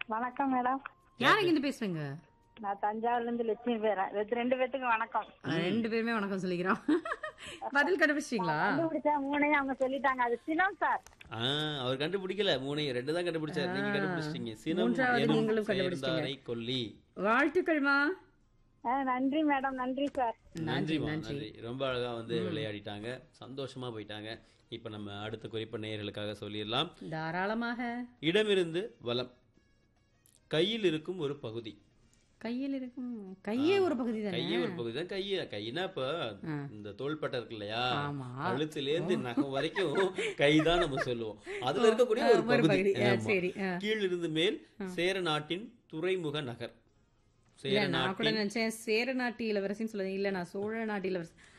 வணக்கம் மேடம் யார் இங்க இருந்து பேசுறீங்க நான் தஞ்சாவூர்ல இருந்து லட்சுமி பேரேன் ரெண்டு- ரெண்டு பேத்துக்கும் வணக்கம் அஹ், ரெண்டு பேருமே வணக்கம் சொல்லிக்கிறோம் பதில் கண்டுபிடிச்சிட்டீங்களா கண்டுபிடிச்சா மூணையும் அவங்க சொல்லிட்டாங்க அது சினம் சார் ஆ, அவர் கண்டுபிடிக்கல மூணையும் ரெண்டு தான் கண்டுபிடிச்சாரு நீங்க கண்டுபிடிச்சிட்டீங்க சினம் மூன்றாவது எனும் நீங்களும் கண்டுபிடிச்சிட்டீங்க. சேர்ந்தாரை கொல்லி வாழ்த்துக்கள்மா ஆ, நன்றி மேடம் நன்றி சார் நன்றிமா நன்றி ரொம்ப அழகா வந்து விளையாடிட்டாங்க சந்தோஷமா போயிட்டாங்க இப்ப நம்ம அடுத்த குறிப்ப நேயர்களுக்காக சொல்லிடலாம் தாராளமாக இடமிருந்து வலம் கையில் இருக்கும் ஒரு பகுதி கையில் இருக்கும் கையே ஒரு பகுதி தானே கையே ஒரு பகுதி தான் கைய கைனா இப்ப இந்த தோள்பட்டை இருக்கு இல்லையா ஆமா. கழுத்துல இருந்து நகம் வரைக்கும் கைதான் நம்ம சொல்லுவோம் அதுல இருக்கக்கூடிய ஒரு ஒரு பகுதி பகுதி. ஆ, ஆமா. சரி, ஆ. கீழிருந்து மேல் சேர நாட்டின் துறைமுக நகர் இல்ல சேர நான் கூட நாட்டின் நினைச்சேன் சேர நாட்டு இளவரசின்னு சொல்லுங்க இல்ல நான் சோழ நாட்டு இளவரசி